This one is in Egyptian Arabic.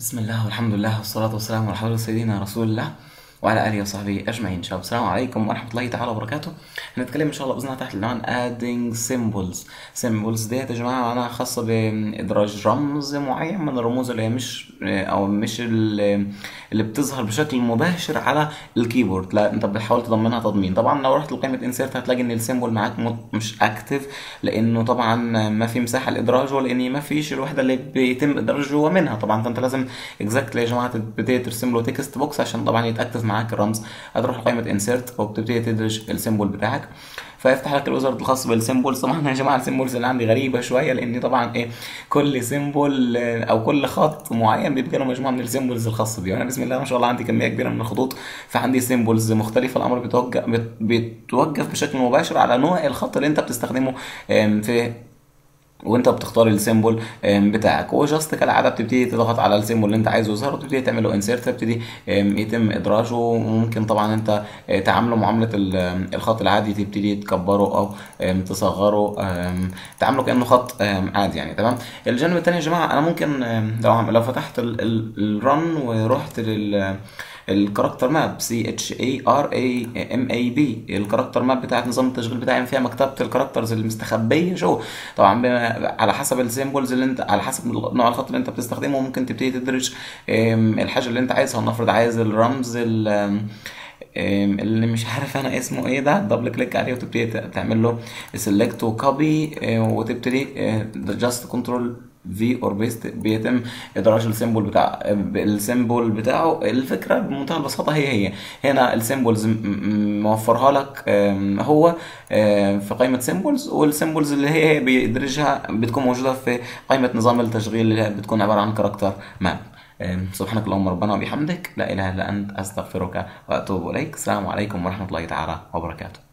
بسم الله والحمد لله والصلاة والسلام على حضرة سيدنا رسول الله وعلى آله وصحبه أجمعين شباب السلام عليكم ورحمة الله تعالى وبركاته هنتكلم إن شاء الله بإذن الله تحت العنوان adding symbols symbols ديت يا جماعة معناها خاصة بإدراج رمز معين من الرموز اللي هي مش أو مش اللي اللي بتظهر بشكل مباشر على الكيبورد لا أنت بتحاول تضمنها تضمين طبعا لو رحت لقائمة insert هتلاقي إن السيمبل معاك مت- مش اكتف لأنه طبعا ما في مساحة لإدراجه لأن ما فيش الوحدة اللي بيتم إدراجه جوا منها طبعا فأنت لازم اكزاكتلي يا جماعة تبتدي ترسم له تكست بوكس عشان طبعا يتأكتف معاك الرمز هتروح لقائمة انسيرت وبتبتدي تدرج السيمبل بتاعك فيفتح لك الويزرد الخاص بالسيمبلز طبعا يا جماعه السيمبلز اللي عندي غريبه شويه لان طبعا ايه كل سيمبل او كل خط معين بيبقى له مجموعه من السيمبلز الخاصه بيه وانا بسم الله ما شاء الله عندي كميه كبيره من الخطوط فعندي سيمبلز مختلفه الامر بيتوجه بيت- بيتوقف بشكل مباشر على نوع الخط اللي انت بتستخدمه آم، في وانت بتختار السيمبل آم، بتاعك وجاست كالعاده بتبتدي تضغط على السيمبل اللي انت عايزه يظهر وتبتدي تعمل له انسيرت تبتدي آم، يتم ادراجه وممكن طبعا انت آه، تعامله معامله ال- آم، الخط العادي تبتدي تكبره او آم، تصغره آم، تعامله كانه خط آم، عادي يعني تمام الجانب التاني يا جماعه انا ممكن آم، لو عم- لو فتحت الرن ورحت لل الكاركتر ماب سي اتش اي ار اي ام اي بي الكاركتر ماب بتاعت نظام التشغيل بتاعي فيها مكتبه الكاركترز المستخبيه جوه طبعا ب- على حسب السيمبلز اللي انت على حسب نوع الخط اللي انت بتستخدمه ممكن تبتدي تدرج ام، الحاجه اللي انت عايزها ونفرض عايز الرمز ال- ام، اللي مش عارف انا اسمه ايه ده دبل كليك عليه وتبتدي ت- تعمل له سيلكت وكوبي وتبتدي جاست كنترول في اور بيست بيتم ادراج السيمبل بتاع السيمبل بتاعه الفكره بمنتهى البساطه هي هي هنا السيمبلز موفرها لك آم، هو آم، في قائمه سيمبلز والسيمبلز اللي هي بيدرجها بتكون موجوده في قائمه نظام التشغيل اللي هي بتكون عباره عن كاركتر ماب آم، سبحانك اللهم ربنا وبحمدك لا اله الا انت استغفرك واتوب اليك السلام عليكم ورحمه الله تعالى وبركاته